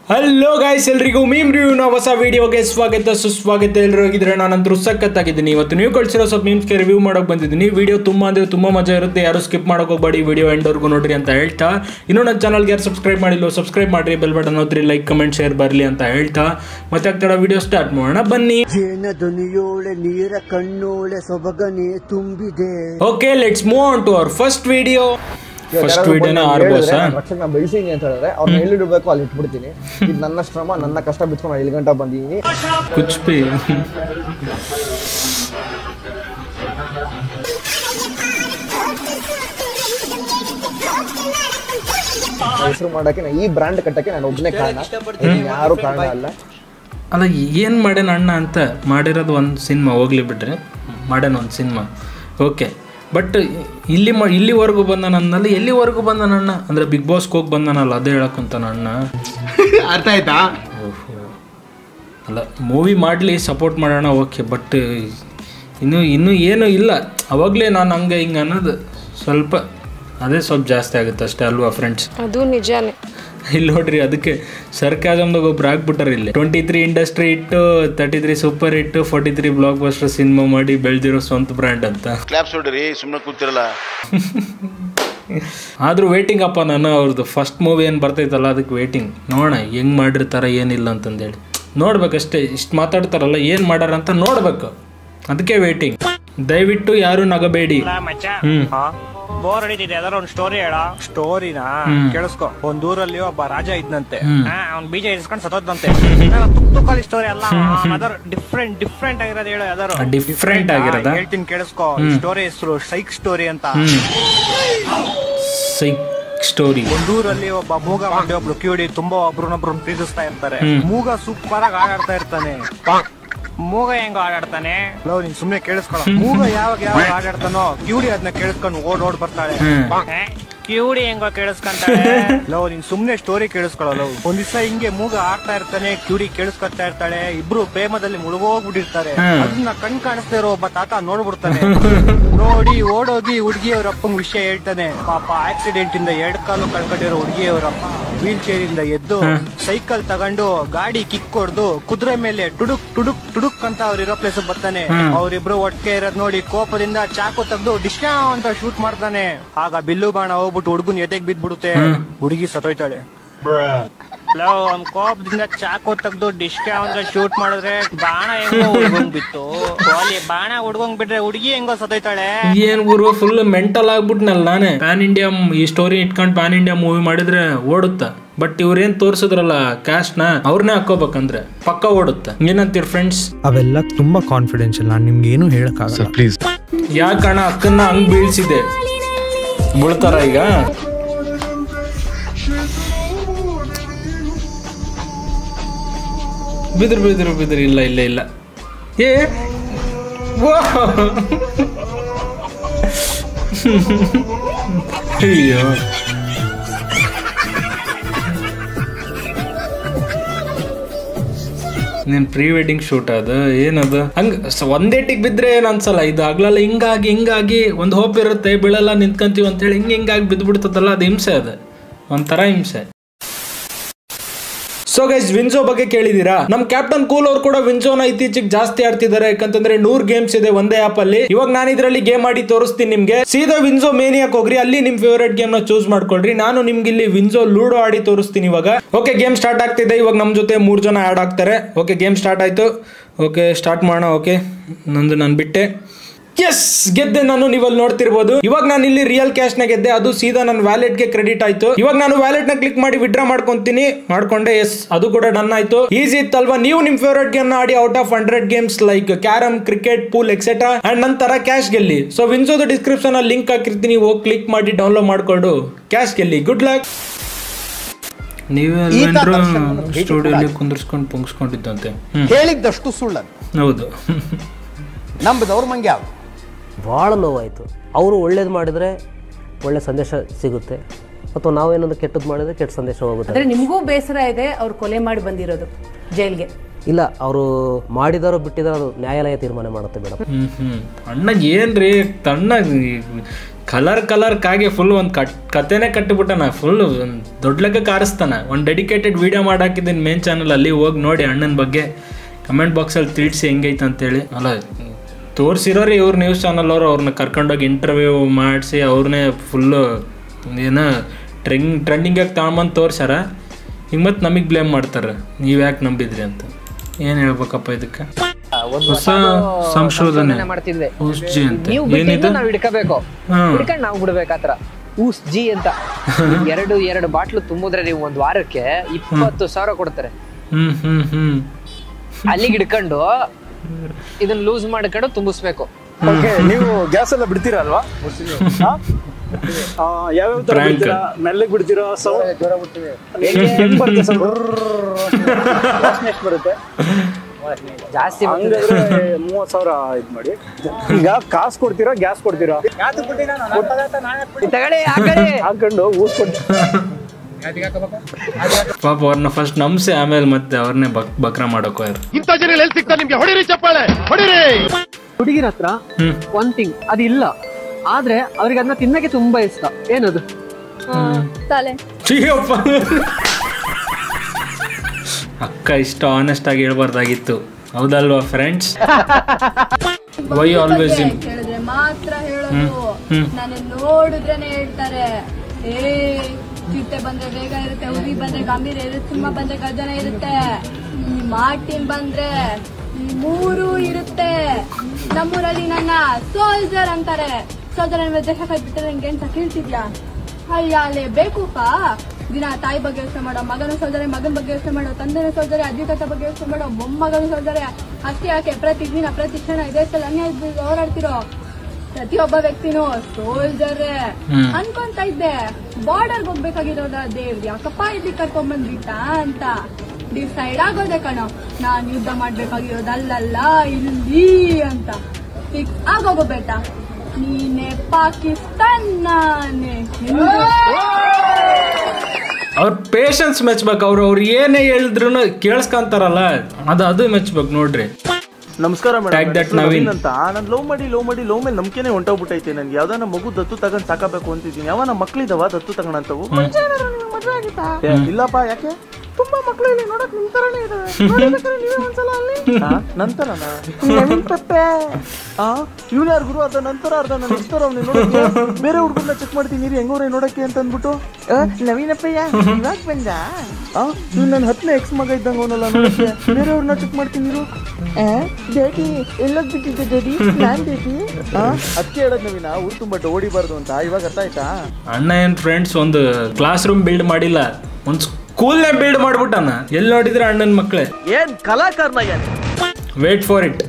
Hello guys ಎಲ್ರಿಗೂ ಮೀಮ್ ರಿವ್ಯೂನ ಹೊಸ ವಿಡಿಯೋಗೆ ಸ್ವಾಗತ ಸುಸ್ವಾಗತ ಎಲ್ಲರೂ ಹೋಗಿದ್ರೆ ನಾನಂತರೂ ಸಖತ್ತಾಗಿದ್ದೀನಿ ಇವತ್ತು ನೀವು ಕಳಿಸಿರೋ ಸ್ವಲ್ಪ ಮೀಮ್ಸ್ಗೆ ರಿವ್ಯೂ ಮಾಡೋಕೆ ಬಂದಿದ್ದೀನಿ ವಿಡಿಯೋ ತುಂಬ ಅಂದರೆ ತುಂಬ ಮಜಾ ಇರುತ್ತೆ ಯಾರು ಸ್ಕಿಪ್ ಮಾಡೋಕೆ ಹೋಗಬೇಡಿ ವಿಡಿಯೋ ಎಂಡ್ವರೆಗೂ ನೋಡ್ರಿ ಅಂತ ಹೇಳ್ತಾ ಇನ್ನೂ ನನ್ನ ಚಾನಲ್ಗೆ ಯಾರು ಸಬ್ಸ್ಕ್ರೈಬ್ ಮಾಡಿಲ್ಲ ಸಬ್ಸ್ಕ್ರೈಬ್ ಮಾಡಿರಿ ಬೆಲ್ ಬಟನ್ ಹೋದ್ರಿ ಲೈಕ್ ಕಮೆಂಟ್ ಶೇರ್ ಬರಲಿ ಅಂತ ಹೇಳ್ತಾ ಮತ್ತೆ ಆಗ್ತಾರ ವಿಡಿಯೋ ಸ್ಟಾರ್ಟ್ ಮಾಡೋಣ ಬನ್ನಿ ಜೇನ ಧ್ವನಿಯೋಳೆ ನೀರ ಕಣ್ಣೋಳೆ ಸೊಬಗನೆ ತುಂಬಿದೆ okay let's move on to our first video first ವಿಡಿಯೋನ ಆರು ಬಾಸ ರಕ್ಷಕ ಬಯಸಿನಿ ಅಂತ ಹೇಳಿದ್ರೆ ಅವ್ರನ್ನ ಎಲ್ಲಿಡ್ಬೇಕು ಅಲ್ಲಿ ಇಟ್ಬಿಡ್ತೀನಿ ಇದು ನನ್ನ ಶ್ರಮ ನನ್ನ ಕಷ್ಟ ಬಿಚ್ಕೊಂಡು ಇಲ್ಲಿ ಗಂಟ ಬಂದಿದ್ದೀನಿ ಕುಚ್ ಬಿ ಹೆಸರು ಮಾಡಕ್ಕೆ ನಾ ಈ ಬ್ರ್ಯಾಂಡ್ ಕಟ್ಟಕ್ಕೆ ನಾನು ಒಬ್ಬನೇ ಕಾರಣ ಇನ್ನು ಯಾರು ಕಾರಣ ಅಲ್ಲ ಅಲ್ಲ ಏನು ಮಾಡ್ಯಾನ ಅಣ್ಣ ಅಂತ ಮಾಡಿರೋದು ಒಂದು ಸಿನಿಮಾ ಹೋಗ್ಲಿ ಬಿಡ್ರಿ ಮಾಡ್ಯಾನ ಒಂದು ಸಿನಿಮಾ ಓಕೆ ಬಟ್ ಇಲ್ಲಿ ಮ ಇಲ್ಲಿವರೆಗೂ ಬಂದಾನ ಅಂದಲ್ಲಿ ಎಲ್ಲಿವರೆಗೂ ಬಂದಾನ ಅಣ್ಣ ಅಂದರೆ ಬಿಗ್ ಬಾಸ್ಗೆ ಹೋಗಿ ಬಂದಾನಲ್ಲ ಅದೇ ಹೇಳಕ್ಕಂತಾನ ಅಣ್ಣ ಅರ್ಥ ಆಯ್ತಾ ಓಹೋ ಅಲ್ಲ ಮೂವಿ ಮಾಡಲಿ ಸಪೋರ್ಟ್ ಮಾಡೋಣ ಓಕೆ ಬಟ್ ಇನ್ನೂ ಇನ್ನೂ ಏನೂ ಇಲ್ಲ ಅವಾಗಲೇ ನಾನು ಹಂಗೆ ಹಿಂಗೆ ಅನ್ನೋದು ಸ್ವಲ್ಪ ಅದೇ ಸ್ವಲ್ಪ ಜಾಸ್ತಿ ಆಗುತ್ತೆ ಅಷ್ಟೇ ಅಲ್ವಾ ಫ್ರೆಂಡ್ಸ್ ಅದು ನಿಜಾನೇ ಇಲ್ಲಿ ನೋಡ್ರಿ ಅದಕ್ಕೆ ಸರ್ಕಾಜಮ್ದಾಗ ಒಬ್ರು ಆಗ್ಬಿಟ್ಟಾರ ಇಲ್ಲಿ ಟ್ವೆಂಟಿ ತ್ರೀ ಇಂಡಸ್ಟ್ರಿ ಇಟ್ಟು thirty three super hit forty three blockbuster cinema ಮಾಡಿ ಬೆಳೆದಿರೋ ಸ್ವಂತ ಬ್ರ್ಯಾಂಡ್ ಅಂತ ಕ್ಲಾಪ್ಸ್ ಹೊಡ್ರಿ ಸುಮ್ಮನೆ ಕೂತಿರಲ್ಲ ಆದ್ರೂ ವೇಟಿಂಗ್ ಅಪ್ಪ ನಾನು ಅವ್ರದ್ದು ಫಸ್ಟ್ ಮೂವಿ ಏನು ಬರ್ತೈತಲ್ಲ ಅದಕ್ಕೆ ವೇಟಿಂಗ್ ನೋಡೋಣ ಹೆಂಗ್ ಮಾಡಿರ್ತಾರ ಏನಿಲ್ಲ ಅಂತಂದೇಳಿ ನೋಡ್ಬೇಕಷ್ಟೇ ಇಷ್ಟು ಮಾತಾಡ್ತಾರಲ್ಲ ಏನು ಮಾಡ್ಯಾರ ಅಂತ ನೋಡ್ಬೇಕು ಅದಕ್ಕೆ ವೇಟಿಂಗ್ ದಯವಿಟ್ಟು ಯಾರು ನಗಬೇಡಿ ಹ್ಮ್ ಬೋರ್ ಹೊಡಿತಿದೆ ಯಾವ್ದಾರ ಒಂದ್ ಸ್ಟೋರಿ ಹೇಳ ಸ್ಟೋರಿನ ಕೇಳಿಸ್ಕೊ ಒಂದ್ ಊರಲ್ಲಿ ಒಬ್ಬ ರಾಜ ಇದ್ನಂತೆ ಅವ್ನ್ ಬೀಜ ಇಸ್ಕೊಂಡ್ ಸತ್ತೋದಂತೆ ತುಕ್ ತುಕ್ಕಲ್ಲಿ ಸ್ಟೋರಿ ಅಲ್ಲ ಅದರ್ ಡಿಫ್ರೆಂಟ್ ಡಿಫ್ರೆಂಟ್ ಆಗಿರೋದು ಹೇಳು ಯಾವ್ದಾರು ಡಿಫ್ರೆಂಟ್ ಆಗಿರೋದ ಹಾ, ಹೇಳ್ತೀನಿ ಕೇಳಿಸ್ಕೊ ಸ್ಟೋರಿ ಹೆಸರು ಸೈಕ್ ಸ್ಟೋರಿ ಅಂತ ಸೈಕ್ ಸ್ಟೋರಿ ಒಂದೂರಲ್ಲಿ ಒಬ್ಬ ಮೂಗ ಮಾಡಿ ಒಬ್ಳು ಕಿವಿಡಿ ತುಂಬಾ ಒಬ್ರನ್ನೊಬ್ರು ಪ್ರೀತಿಸ್ತಾ ಇರ್ತಾರೆ ಮೂಗ ಸೂಪರ್ ಆಗಿ ಆಡಾಡ್ತಾ ಇರ್ತಾನೆ ಮೂಗ ಹೆಂಗ ಆಡಾಡ್ತಾನೆ ಲವ್ ನೀನ್ ಸುಮ್ನೆ ಕೇಳಿಸ್ಕೊಳ ಮೂಗ ಯಾವಾಗ ಯಾವಾಗ ಆಡಾಡ್ತಾನೋ ಕಿವಿಡಿ ಅದನ್ನ ಕೇಳಿಸ್ಕೊಂಡು ಓಡ್ ಓಡ್ ಬರ್ತಾಳೆ ಏ, ಕಿವಿಡಿ ಹೆಂಗೋ ಕೇಳಿಸ್ಕೊಂತಾಳೆ ಲವ್ ನೀನ್ ಸುಮ್ನೆ ಸ್ಟೋರಿ ಕೇಳಿಸ್ಕೊಳ ಲವ್ ಒಂದ್ ದಿವಸ ಹಿಂಗೆ ಮೂಗ ಆಡ್ತಾ ಇರ್ತಾನೆ ಕಿವಿಡಿ ಕೇಳಿಸ್ಕೊತಾ ಇರ್ತಾಳೆ ಇಬ್ರು ಪ್ರೇಮದಲ್ಲಿ ಮುಳುಗೋಗ್ಬಿಟ್ಟಿರ್ತಾರೆ ಅದನ್ನ ಕಣ್ ಕಾಣಿಸ್ತಾ ಇರೋ ಒಬ್ಬ ತಾತ ನೋಡ್ಬಿಡ್ತಾನೆ ನೋಡಿ ಓಡೋಗಿ ಹುಡುಗಿ ಅವ್ರ ಅಪ್ಪಂಗ್ ವಿಷಯ ಹೇಳ್ತಾನೆ ಪಾಪ ಆಕ್ಸಿಡೆಂಟ್ ಇಂದ ಎರಡ್ ಕಾಲು ಕಳ್ಕೊಂಡಿರೋ ಹುಡುಗಿ ಅವರಪ್ಪ ವೀಲ್ ಚೇರ್ ಇಂದ ಎದ್ದು ಸೈಕಲ್ ತಗೊಂಡು ಗಾಡಿ ಕಿಕ್ ಹೊಡ್ದು ಕುದುರೆ ಮೇಲೆ ಟುಡುಕ್ ಟುಡುಕ್ ಟುಡುಕ್ ಅಂತ ಅವ್ರಿರೋ ಪ್ಲೇಸ್ ಬರ್ತಾನೆ ಅವ್ರಿಬ್ರು ಒಟ್ಟಿಗೆ ಇರೋದ್ ನೋಡಿ ಕೋಪದಿಂದ ಚಾಕು ತೆಗ್ದು ಡಿಶ್ಕಾ ಅಂತ ಶೂಟ್ ಮಾಡ್ತಾನೆ ಆಗ ಬಿಲ್ಲು ಬಾಣ ಹೋಗ್ಬಿಟ್ಟು ಹುಡುಗನ್ ಎದೆಗ್ ಬಿದ್ಬಿಡುತ್ತೆ ಹುಡುಗಿ ಸತ್ತೋಯ್ತಾಳೆ ಲವ್ ಅವ್ನ್ ಕೋಪದಿಂದ ಚಾಕು ತೆಗ್ದು ಡಿಶ್ಕೆ ಅಂತ ಶೂಟ್ ಮಾಡಿದ್ರೆ ಬಾಣ ಹೆಂಗೋ ಹುಡ್ಗಂಗ್ ಬಿತ್ತು ಅಲ್ಲಿ ಬಾಣ ಹುಡ್ಗಂಗ್ ಬಿಟ್ರೆ ಹುಡುಗಿ ಹೆಂಗೋ ಸತ್ತೋಯ್ತಾಳೆ ಏನ್ ಗುರು ಫುಲ್ ಮೆಂಟಲ್ ಆಗ್ಬಿಟ್ನಲ್ಲ ನಾನೇ ಪ್ಯಾನ್ ಇಂಡಿಯಾ ಈ ಸ್ಟೋರಿ ಇಟ್ಕೊಂಡು ಪ್ಯಾನ್ ಇಂಡಿಯಾ ಮೂವಿ ಮಾಡಿದ್ರೆ ಓಡುತ್ತ ಬಟ್ ಇವ್ರೇನ್ ತೋರ್ಸಿದ್ರಲ್ಲ ಕ್ಯಾಸ್ಟ್ ನ ಅವ್ರನ್ನೇ ಹಾಕೋಬೇಕಂದ್ರೆ ಪಕ್ಕ ಓಡುತ್ತೆ ಏನಂತೀರ್ ಫ್ರೆಂಡ್ಸ್ ಅವೆಲ್ಲ ತುಂಬಾ ಕಾನ್ಫಿಡೆನ್ಷಿಯಲ್ ನಾನು ನಿಮ್ಗೆ ಏನು ಹೇಳಕ್ಕಾಗಲ್ಲ ಪ್ಲೀಸ್ ಯಾಕಣ್ಣ ಅಕ್ಕನ್ನ ಹಂಗ್ ಬೀಳ್ಸಿದೆ ಬೀಳ್ತಾರ ಈಗ ಬಿದ್ರು ಬಿದ್ರು ಬಿದ್ರು ಇಲ್ಲ ಇಲ್ಲ ಇಲ್ಲ ಏ ವಾ. ಅಯ್ಯೋ ನೀನ್ ಪ್ರೀ ವೆಡ್ಡಿಂಗ್ ಶೂಟ್ ಅದ ಏನದು ಹಂಗ ಸ- ಒಂದೇ ಟಿಕ್ ಬಿದ್ರೆ ಏನ್ ಅನ್ಸಲ್ಲ ಇದು ಆಗ್ಲಲ್ಲ ಹಿಂಗಾಗಿ ಹಿಂಗಾಗಿ ಒಂದ್ ಹೋಪ್ ಇರುತ್ತೆ ಬೀಳಲ್ಲ ನಿಂತ್ಕಂತೀವಿ ಅಂತ ಹೇಳಿ ಹಿಂಗ ಹಿಂಗಾಗಿ ಬಿದ್ದ್ಬಿಡ್ತದಲ್ಲ ಅದು ಹಿಂಸೆ ಅದು ಒಂಥರ ಹಿಂಸೆ ಸೊ ಗೈಸ್ ವಿನ್ಸೋ ಬಗ್ಗೆ ಕೇಳಿದೀರಾ ನಮ್ ಕ್ಯಾಪ್ಟನ್ ಕೂಲ್ ಅವ್ರು ಕೂಡ ವಿನ್ಸೋನ ಇತ್ತೀಚೆಗೆ ಜಾಸ್ತಿ ಆಡ್ತಿದ್ದಾರೆ ಯಾಕಂತಂದ್ರೆ ನೂರ್ ಗೇಮ್ಸ್ ಇದೆ ಒಂದೇ ಆಪ್ ಅಲ್ಲಿ ಇವಾಗ ನಾನು ಇದ್ರಲ್ಲಿ ಗೇಮ್ ಆಡಿ ತೋರಿಸ್ತೀನಿ ನಿಮ್ಗೆ ಸೀದಾ ವಿನ್ಸೋ ಮೇನಿಯಾಕ್ ಹೋಗ್ರಿ ಅಲ್ಲಿ ನಿಮ್ ಫೇವರೇಟ್ ಗೇಮ್ ನ ಚೂಸ್ ಮಾಡ್ಕೊಳ್ರಿ ನಾನು ನಿಮ್ಗೆ ಇಲ್ಲಿ ವಿನ್ಸೋ ಲೂಡೋ ಆಡಿ ತೋರಿಸ್ತೀನಿ ಇವಾಗ ಓಕೆ ಗೇಮ್ ಸ್ಟಾರ್ಟ್ ಆಗ್ತಿದೆ ಇವಾಗ ನಮ್ ಜೊತೆ ಮೂರ್ ಜನ ಆಡ್ ಆಗ್ತಾರೆ ಓಕೆ ಗೇಮ್ ಸ್ಟಾರ್ಟ್ ಆಯ್ತು ಓಕೆ ಸ್ಟಾರ್ಟ್ ಮಾಡೋಣ ಓಕೆ ನಂದು ನಾನು ಬಿಟ್ಟೆ ಎಸ್ ಗೆದ್ದೆ ನಾನು ನೀವಲ್ಲಿ ನೋಡ್ತಿರ್ಬೋದು ಇವಾಗ ನಾನು ಇಲ್ಲಿ ರಿಯಲ್ ಕ್ಯಾಶ್ ನ ಗೆದ್ದೆ ಅದು ಸೀದಾ ನನ್ನ ವ್ಯಾಲೆಟ್ ಗೆ ಕ್ರೆಡಿಟ್ ಆಯ್ತು ಇವಾಗ ನಾನು ವ್ಯಾಲೆಟ್ ನ ಕ್ಲಿಕ್ ಮಾಡಿ ವಿಡ್ರಾ ಮಾಡ್ಕೊಂತೀನಿ ಮಾಡ್ಕೊಂಡೆ ಎಸ್ ಅದು ಕೂಡ ಡನ್ ಆಯ್ತು ಈಸಿ ಇತ್ತಲ್ವಾ ನೀವು ನಿಮ್ ಫೇವರೇಟ್ ಗೇಮ್ ನ ಆಡಿ out of hundred games like carrom cricket pool etcetera and ನಂತರ ಕ್ಯಾಶ್ ಗೆಲ್ಲಿ ಸೊ ವಿನ್ಸೋದು ಡಿಸ್ಕ್ರಿಪ್ಷನ್ ಅಲ್ಲಿ ಲಿಂಕ್ ಹಾಕಿರ್ತೀನಿ ಹೋಗಿ ಕ್ಲಿಕ್ ಮಾಡಿ ಡೌನ್ಲೋಡ್ ಮಾಡ್ಕೊಂಡು ಕ್ಯಾಶ್ ಗೆಲ್ಲಿ ಗುಡ್ ಲಕ್ ನೀವೇನಾದ್ರೂ ಸ್ಟುಡಿಯೋಲಿ ಕುಂದಿರ್ಸ್ಕೊಂಡು ಪುಂಗಿಸ್ಕೊಂಡಿದ್ದಂತೆ ಹ್ಮ್ ಹೇಳಿದ್ದಷ್ಟು ಸುಳ್ಳದು ಹೌದು ನಂಬದವ್ರು ಮಂಗೆ ಯಾವ ಭಾಳ ನೋವಾಯಿತು ಅವರು ಒಳ್ಳೇದು ಮಾಡಿದರೆ ಒಳ್ಳೆ ಸಂದೇಶ ಸಿಗುತ್ತೆ ಅಥವಾ ನಾವೇನೊಂದು ಕೆಟ್ಟದ್ದು ಮಾಡಿದರೆ ಕೆಟ್ಟ ಸಂದೇಶ ಹೋಗುತ್ತೆ ಅಂದ್ರೆ ನಿಮಗೂ ಬೇಸರ ಇದೆ ಅವ್ರು ಕೊಲೆ ಮಾಡಿ ಬಂದಿರೋದು ಜೈಲ್ಗೆ ಇಲ್ಲ ಅವರು ಮಾಡಿದಾರೋ ಬಿಟ್ಟಿದಾರೋ ಅದು ನ್ಯಾಯಾಲಯ ತೀರ್ಮಾನ ಮಾಡುತ್ತೆ ಮೇಡಮ್ ಹ್ಮ್ ಹ್ಮ್ ಅಣ್ಣ ಏನ್ರಿ ತಣ್ಣ ಕಲರ್ ಕಲರ್ ಕಾಗೆ ಫುಲ್ ಒಂದು ಕಟ್ ಕತೆನೇ ಕಟ್ಟಿಬಿಟ್ಟನ ಫುಲ್ ದೊಡ್ಡ ಲೆಕ್ಕ ಕಾರಿಸ್ತಾನ ಒಂದು ಡೆಡಿಕೇಟೆಡ್ ವಿಡಿಯೋ ಮಾಡಾಕಿದ್ದೀನಿ ಮೇನ್ ಚಾನಲ್ ಅಲ್ಲಿ ಹೋಗಿ ನೋಡಿ ಅಣ್ಣನ ಬಗ್ಗೆ ಕಮೆಂಟ್ ಬಾಕ್ಸಲ್ಲಿ ತಿಳಿಸಿ ಹೆಂಗೈತೆ ಅಂತೇಳಿ ಅಲ್ಲ ತೋರಿಸಿರೋರು ಇವ್ರು ನ್ಯೂಸ್ ಚಾನಲ್ ಅವರು ಅವ್ರನ್ನ ಕರ್ಕೊಂಡೋಗಿ ಇಂಟರ್ವ್ಯೂ ಮಾಡಿಸಿ ಅವ್ರನ್ನೇ ಫುಲ್ಲು ಏನೋ ಟ್ರೆಂಗ್ ಟ್ರೆಂಡಿಂಗಾಗಿ ತಗೊಂಬಂದು ತೋರ್ಸ್ಯಾರ ಈಗ ಮತ್ತೆ ನಮಗೆ ಬ್ಲೇಮ್ ಮಾಡ್ತಾರೆ ನೀವು ಯಾಕೆ ನಂಬಿದ್ರಿ ಅಂತ ಏನು ಹೇಳ್ಬೇಕಪ್ಪ ಇದಕ್ಕೆ ಹೊಸ ಸಂಶೋಧನೆ ಮಾಡ್ತಿದ್ವಿ ಉಸ್ಜಿ ಅಂತ ನೀವು ಏನಿದೆ ಬಿಟ್ಟಿದ್ದು ನಾವ್ ಹಿಡ್ಕೋಬೇಕು ಹ್ಮ್. ಹಿಡ್ಕೊಂಡ್ ನಾವು ಬಿಡ್ಬೇಕಾತ್ರ ಊಸ್ ಜಿ ಅಂತ ಎರಡು ಎರಡು ಬಾಟ್ಲು ತುಂಬಿದ್ರೆ ನೀವು ಒಂದ್ ವಾರಕ್ಕೆ ಇಪ್ಪತ್ತು ಸಾವಿರ ಕೊಡ್ತಾರೆ ಹ್ಮ್ ಹ್ಮ್ ಹ್ಮ್ ಅಲ್ಲಿಗೆ ಹಿಡ್ಕೊಂಡು ಇದನ್ನ ಲೂಸ್ ಮಾಡ್ಕೊಂಡು ತುಂಬಿಸ್ಬೇಕು ಓಕೆ ನೀವು ಗ್ಯಾಸ್ ಎಲ್ಲ ಬಿಡ್ತೀರಾ ಅಲ್ವಾ ಹಾ? ಆ, ಯಾವ್ಯಾವ ತರ Prank. ಬಿಡ್ತೀರಾ ಮೆಲ್ಲಗ್ ಬಿಡ್ತೀರಾ ಸೌಂಡ್ ಜ್ವರ ಬಿಡ್ತೀವಿ ಹೆಂಗ್ ಬರುತ್ತೆ ಸೌಂಡ್ ವಾಸನೆ ಎಷ್ಟ್ ಬರುತ್ತೆ ಜಾಸ್ತಿ ಹಂಗಾದ್ರೆ ಮೂವತ್ ಸಾವಿರ ಇದ್ ಮಾಡಿ ಈಗ ಕಾಸು ಕೊಡ್ತೀರಾ ಗ್ಯಾಸ್ ಕೊಡ್ತೀರಾ ತಗೊಳ್ಳಿ ಆ ಕಡೆ ಹಾಕೊಂಡು ಊಸ್ ಕೊಡ್ತೀರಾ ಪಾಪ ಅವ್ರನ್ನ ಫಸ್ಟ್ ನಂಬಿಸಿ ಆಮೇಲೆ ಮತ್ತೆ ಅವ್ರನ್ನೇ ಬಕ್ ಬಕ್ರ ಮಾಡೋಕೆ ಹೋಯ್ರು ಇಂಥ ಜನ ಎಲ್ಲಿ ಸಿಗ್ತಾರೆ ನಿಮ್ಗೆ ಹೊಡಿರಿ ಚಪ್ಪಾಳೆ ಹೊಡಿರಿ ಹುಡುಗಿರ ಹತ್ರ ಹ್ಮ್ ಒಂದ್ ಥಿಂಗ್ ಅದಿಲ್ಲ ಆದ್ರೆ ಅವ್ರಿಗೆ ಅದನ್ನ ತಿನ್ನಕ್ಕೆ ತುಂಬಾ ಇಷ್ಟ ಏನದು ತಲೆ ಚೀಯಪ್ಪ ಅಕ್ಕ ಇಷ್ಟು ಆನೆಸ್ಟ್ ಆಗಿ ಹೇಳ್ಬಾರ್ದಾಗಿತ್ತು ಹೌದಲ್ವಾ ಫ್ರೆಂಡ್ಸ್ ವೈ ಆಲ್ವೇಸ್ ಇನ್ ಹೇಳಿದ್ರೆ ಮಾತ್ರ ಹೇಳೋದು ಹ್ಮ್. ನಾನು ನೋಡಿದ್ರೇನೆ ಹೇಳ್ತಾರೆ ಏ ಚಿಟ್ಟೆ ಬಂದ್ರೆ ಬೇಗ ಇರುತ್ತೆ ಉರಿ ಬಂದ್ರೆ ಗಂಭೀರ ಇರುತ್ತೆ ಸಿಂಹ ಬಂದ್ರೆ ಗರ್ಜನ ಇರುತ್ತೆ ಈ ಮಾರ್ಟಿನ್ ಬಂದ್ರೆ ಈ ಮೂರು ಇರುತ್ತೆ ನಮ್ಮೂರಲ್ಲಿ ನನ್ನ ಸೋಲ್ಜರ್ ಅಂತಾರೆ ಸೋಲ್ಜರ್ ದೇಶ ಕೈಬಿಟ್ಟರೆ ನಂಗೆ ಅಂತ ಕೇಳ್ತಿದ್ಯಾ ಅಯ್ಯ ಅಲ್ಲೇ ಬೇಕೂಪ ದಿನ ತಾಯಿ ಬಗ್ಗೆ ಯೋಚನೆ ಮಾಡೋ ಮಗನ ಸೋದರೆ ಮಗನ ಬಗ್ಗೆ ಯೋಚನೆ ಮಾಡೋ ತಂದೆನ ಸೋದರೆ ಅಜ್ಜಿ ತಾತ ಬಗ್ಗೆ ಯೋಚನೆ ಮಾಡೋ ಮೊಮ್ಮಗನ ಸೋದರೆ ಅಷ್ಟೇ ಯಾಕೆ ಪ್ರತಿ ದಿನ ಪ್ರತಿ ಕ್ಷಣ ಇದೇ ಸಲ ಅನ್ಯಾಯ ಹೋರಾಡ್ತಿರೋ ಪ್ರತಿಯೊಬ್ಬ ವ್ಯಕ್ತಿನೂ ಸೋಲ್ಜರ್ ಹ್ಮ್. ಅನ್ಕೊಂತ ಇದ್ದೆ ಬಾರ್ಡರ್ ಹೋಗ್ಬೇಕಾಗಿರೋದ ದೇವ್ರಿ ಯಾಕಪ್ಪ ಇಲ್ಲಿ ಕರ್ಕೊಂಡ್ ಬಂದ್ಬಿಟ್ಟ ಅಂತ ಡಿಸೈಡ್ ಆಗೋದೆ ಕಣೋ ನಾನ್ ಯುದ್ಧ ಮಾಡ್ಬೇಕಾಗಿರೋದು ಅಲ್ಲಲ್ಲ ಇಲ್ಲಿ ಅಂತ ಫಿಕ್ಸ್ ಆಗೋಗೋ ಬೇಟ ನೀನೆ ಪಾಕಿಸ್ತಾನ್ ನಾನೇ ಹಿಂದೂ ಅವ್ರ ಪೇಷನ್ಸ್ ಮೆಚ್ಬೇಕು ಅವ್ರು ಅವ್ರು ಏನೇ ಹೇಳಿದ್ರು ಕೇಳಿಸ್ಕೊಂತಾರಲ್ಲ ಅದು ಅದು ಮೆಚ್ಬೇಕು ನೋಡ್ರಿ ನಮಸ್ಕಾರ Tag that ನವೀನ್. ಅಂತ ನಾನು ಲವ್ ಮಾಡಿ ಲವ್ ಮಾಡಿ ಲವ್ ಮೇಲೆ ನಂಬಿಕೆನೆ ಹೊಂಟೋಗ್ಬಿಟ್ಟೈತೆ ನನ್ಗೆ ಯಾವ್ದಾನ ಮಗು ದತ್ತು ತಗೊಂಡ್ ಸಾಕಬೇಕು ಅಂತಿದ್ದೀನಿ ಯಾವನ ಮಕ್ಳಿದಾವ ದತ್ತು ತಗೊಂಡಂತವು ಏ, ಇಲ್ಲಪ್ಪ ಯಾಕೆ ತುಂಬಾ ಮಕ್ಳು ಇಲ್ಲಿ ನೋಡಕ್ ನಿಮ್ ತರನೇ ಇದಾವೆ ನೋಡ್ಬೇಕಾದ್ರೆ ನೀವೇ ಒಂದ್ಸಲ ಅಲ್ಲಿ ಆ, ನಂತರನಾ ನವೀನ್ ಪಪ್ಪೆ ಆ ಇವ್ನ ಯಾರು ಗುರು ಅರ್ಧ ನಂತರ ಅರ್ಧ ನನ್ನ ಇಷ್ಟರ ಅವ್ನು ನೋಡಕ್ಕೆ ಬೇರೆ ಹುಡುಗರನ್ನ ಚೆಕ್ ಮಾಡ್ತೀನಿ ರೀ ಹೆಂಗವ್ರೆ ನೋಡಕ್ಕೆ ಅಂತ ಅಂದ್ಬಿಟ್ಟು ಆ, ನವೀನಪ್ಪಯ್ಯ ಇವಾಗ ಬಂದ ಆ ಇವ್ ನನ್ನ ಹತ್ತನೇ ಎಕ್ಸ್ ಮಗ ಇದ್ದಂಗ ಅವನಲ್ಲ ನೋಡಕ್ಕೆ ಬೇರೆಯವ್ರನ್ನ ಚೆಕ್ ಮಾಡ್ತೀನಿ ಇರು ಡೇಟಿ ಎಲ್ಲೋಗ್ ಬಿಟ್ಟಿದ್ದೆ ಡೇಟಿ ನಾನ್ ಡೇಟಿ ಅದಕ್ಕೆ ಹೇಳೋದ್ ನವೀನ ಊರು ತುಂಬಾ ಓಡಿಬಾರ್ದು ಅಂತ ಇವಾಗ ಅರ್ಥ ಆಯ್ತಾ ಅಣ್ಣ ಏನ್ ಫ್ರೆಂಡ್ಸ್ ಒಂದು ಕ್ಲಾಸ್ ರೂಮ್ ಬಿಲ್ಡ್ ಮಾಡಿಲ್ಲ ಒಂದು ಸ್ಕೂಲ್ನೇ ಬಿಲ್ಡ್ ಮಾಡ್ಬಿಟ್ಟಣ್ಣ ಎಲ್ಲಿ ನೋಡಿದ್ರೆ ಅಣ್ಣನ ಮಕ್ಕಳೇ ಏನ್ ಕಲಾಕಾರನ ಏನ್ ವೇಟ್ ಫಾರ್ ಇಟ್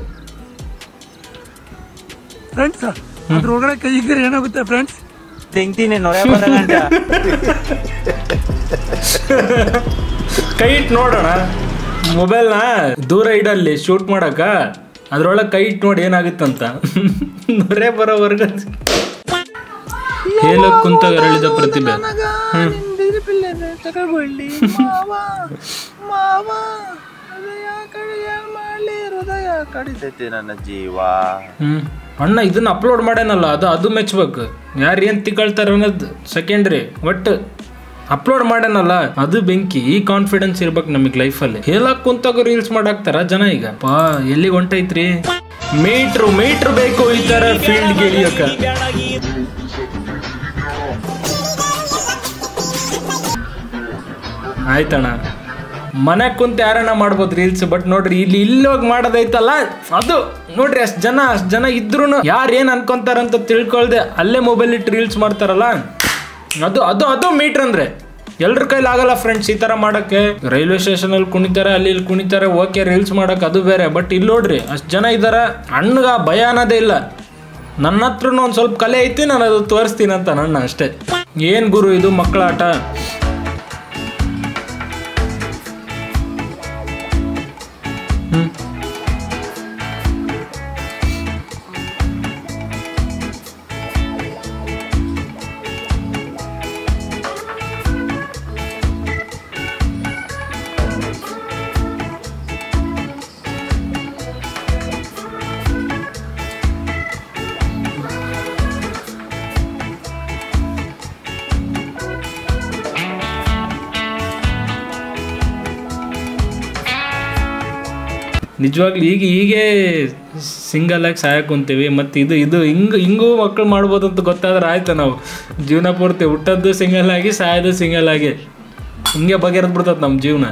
ಫ್ರೆಂಡ್ಸ್ ಅದ್ರೊಳಗಡೆ ಕೈ ಇದ್ರೆ ಏನಾಗುತ್ತೆ ಫ್ರೆಂಡ್ಸ್ ತೆಂಗ್ತೀನಿ ನೊರೆ ಬರಗಂಟ ಕೈ ಇಟ್ಟು ನೋಡೋಣ ಮೊಬೈಲ್ನ ದೂರ ಇಡಲ್ಲಿ ಶೂಟ್ ಮಾಡಕ ಅದ್ರೊಳಗೆ ಕೈ ಇಟ್ಟು ನೋಡಿ ಏನಾಗುತ್ತಂತ ನೊರೆ ಬರೋವರೆಗೂ ಹೇಳಕ್ ಕುಂತ ಅರಳಿದ ಪ್ರತಿಭೆ ಹ್ಮ್. ತಗೊಳ್ಳಿ ಮಾವ ಮಾವ ಹೃದಯ ಕಡಿಯ ಮಾಡಲಿ ಹೃದಯ ಕಡಿದೈತೆ ನನ್ನ ಜೀವ ಹ್ಮ್ ಅಣ್ಣ ಇದನ್ನ ಅಪ್ಲೋಡ್ ಮಾಡ್ಯಾನಲ್ಲ ಅದು ಅದು ಮೆಚ್ಬೇಕು ಯಾರು ಏನ್ ತಿಳ್ಕೊಳ್ತಾರ ಅನ್ನೋದು ಸೆಕೆಂಡ್ರಿ ಒಟ್ಟು ಅಪ್ಲೋಡ್ ಮಾಡ್ಯಾನಲ್ಲ ಅದು ಬೆಂಕಿ ಈ ಕಾನ್ಫಿಡೆನ್ಸ್ ಇರ್ಬೇಕು ನಮಗೆ ಲೈಫಲ್ಲಿ ಹೇಳಕ್ ಕುಂತಾಗ ರೀಲ್ಸ್ ಮಾಡಾಕ್ತಾರ ಜನ ಈಗ ಪಾ ಎಲ್ಲಿ ಹೊಂಟೈತ್ರಿ ಮೀಟ್ರು ಮೀಟ್ರು ಬೇಕು ಈ ತರ ಫೀಲ್ಡ್ ಇಳಿಯಕ ಆಯ್ತಣ್ಣ ಮನೆ ಕುಂತ ಯಾರನ್ನ ಮಾಡ್ಬೋದು ರೀಲ್ಸ್ ಬಟ್ ನೋಡ್ರಿ ಇಲ್ಲಿ ಇಲ್ಲಿ ಹೋಗಿ ಮಾಡೋದೈತಲ್ಲ ಅದು ನೋಡ್ರಿ ಅಷ್ಟ್ ಜನ ಅಷ್ಟ್ ಜನ ಇದ್ರು ಯಾರು ಏನ್ ಅನ್ಕೊಂತಾರಂತ ತಿಳ್ಕೊಳ್ದೆ ಅಲ್ಲೇ ಮೊಬೈಲ್ ಇಟ್ಟು ರೀಲ್ಸ್ ಮಾಡ್ತಾರಲ್ಲ ಅದು ಅದು ಅದು ಮೀಟ್ರ್ ಅಂದ್ರೆ ಎಲ್ರ ಕೈಲಿ ಆಗಲ್ಲ ಫ್ರೆಂಡ್ಸ್ ಈ ತರ ಮಾಡಕ್ಕೆ ರೈಲ್ವೆ ಸ್ಟೇಷನ್ ಅಲ್ಲಿ ಕುಣಿತಾರೆ ಅಲ್ಲಿ ಇಲ್ಲಿ ಕುಣಿತಾರೆ ಓಕೆ ರೀಲ್ಸ್ ಮಾಡಕ್ ಅದು ಬೇರೆ ಬಟ್ ಇಲ್ಲಿ ನೋಡ್ರಿ ಅಷ್ಟ್ ಜನ ಇದಾರ ಅಣ್ಣಗ ಭಯ ಅನ್ನೋದೇ ಇಲ್ಲ ನನ್ನ ಹತ್ರನೂ ಒಂದ್ ಸ್ವಲ್ಪ ಕಲೆ ಐತಿ ನಾನು ಅದು ತೋರಿಸ್ತೀನಿ ಅಂತ ನನ್ನ ಅಷ್ಟೇ ಏನ್ ಗುರು ಇದು ಮಕ್ಕಳ ಆಟ ನಿಜವಾಗ್ಲೂ ಈಗ ಹೀಗೆ ಸಿಂಗಲ್ ಆಗಿ ಸಾಯಕ್ ಕುಂತೀವಿ ಮತ್ತು ಇದು ಇದು ಹಿಂಗ್ ಹಿಂಗೂ ಮಕ್ಕಳು ಮಾಡ್ಬೋದು ಅಂತ ಗೊತ್ತಾದ್ರೆ ಆಯ್ತು ನಾವು ಜೀವನ ಪೂರ್ತಿ ಹುಟ್ಟದ್ದು ಸಿಂಗಲ್ ಆಗಿ ಸಾಯೋದು ಸಿಂಗಲ್ ಆಗಿ ಹಿಂಗೆ ಬಗೆಹರಿದ್ ಬಿಡ್ತದೆ ನಮ್ಮ ಜೀವನ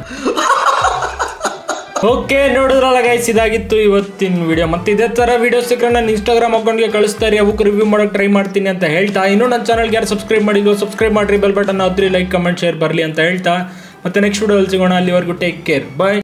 ಓಕೆ ನೋಡಿದ್ರಲ್ಲ ಗೈಸ್ ಇದಾಗಿತ್ತು ಇವತ್ತಿನ ವಿಡಿಯೋ ಮತ್ತೆ ಇದೇ ಥರ ವಿಡಿಯೋ ಸಿಕ್ಕರೆ ನಾನು ಇನ್ಸ್ಟಾಗ್ರಾಮ್ ಅಕೌಂಟ್ಗೆ ಕಳಿಸ್ತಾರೆ ಅವಕ್ಕೆ ರಿವ್ಯೂ ಮಾಡೋಕೆ ಟ್ರೈ ಮಾಡ್ತೀನಿ ಅಂತ ಹೇಳ್ತಾ ಇನ್ನೂ ನನ್ನ ಚಾನಲ್ಗೆ ಯಾರು ಸಬ್ಸ್ಕ್ರೈಬ್ ಮಾಡಿದ್ರು ಸಬ್ಸ್ಕ್ರೈಬ್ ಮಾಡಿರಿ ಬೆಲ್ ಬಟನ್ ಹತ್ರಿ ಲೈಕ್ ಕಮೆಂಟ್ ಶೇರ್ ಬರಲಿ ಅಂತ ಹೇಳ್ತಾ ಮತ್ತೆ ನೆಕ್ಸ್ಟ್ ವಿಡಿಯೋದಲ್ಲಿ ಸಿಗೋಣ ಅಲ್ಲಿವರೆಗೂ ಟೇಕ್ ಕೇರ್ ಬಾಯ್